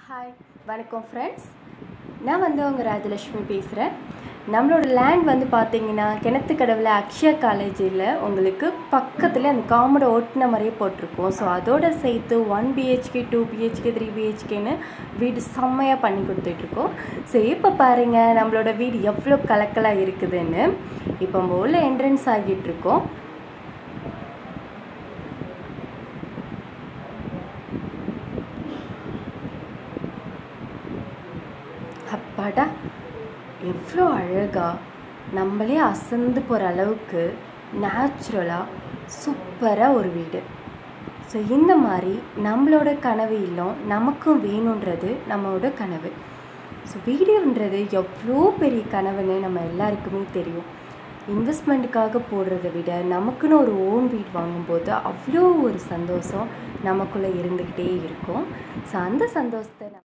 hi வணக்கம் friends நான் வந்து உங்கள் ராஜலட்சுமி பேசுகிறேன் நம்மளோட லேண்ட் வந்து பார்த்தீங்கன்னா கிணத்துக்கடவில் அக்ஷயா காலேஜில் உங்களுக்கு பக்கத்தில் அந்த காமடை ஒட்டின மாதிரியே போட்டிருக்கோம் ஸோ அதோட சேர்த்து one BHK two BHK three பிஹெச்கேன்னு வீடு செம்மையாக பண்ணி கொடுத்துட்ருக்கோம் ஸோ இப்போ பாருங்கள் நம்மளோட வீடு எவ்வளோ கலக்கலாக இருக்குதுன்னு இப்போ நம்ம உள்ள என்ட்ரன்ஸ் ஆகிட்டு இருக்கோம் அப்பாடா எவ்வளோ அழகா நம்மளே அசந்து போகிற அளவுக்கு நேச்சுரலாக சூப்பராக ஒரு வீடு ஸோ இந்த மாதிரி நம்மளோட கனவு இல்லம் நமக்கும் வேணுன்றது நம்மளோட கனவு ஸோ வீடுன்றது எவ்வளோ பெரிய கனவுன்னு நம்ம எல்லாருக்குமே தெரியும் இன்வெஸ்ட்மெண்ட்டுக்காக போடுறத விட நமக்குன்னு ஒரு ஓன் வீடு வாங்கும்போது அவ்வளோ ஒரு சந்தோஷம் நமக்குள்ளே இருந்துக்கிட்டே இருக்கும் ஸோ அந்த சந்தோஷத்தை நம்ம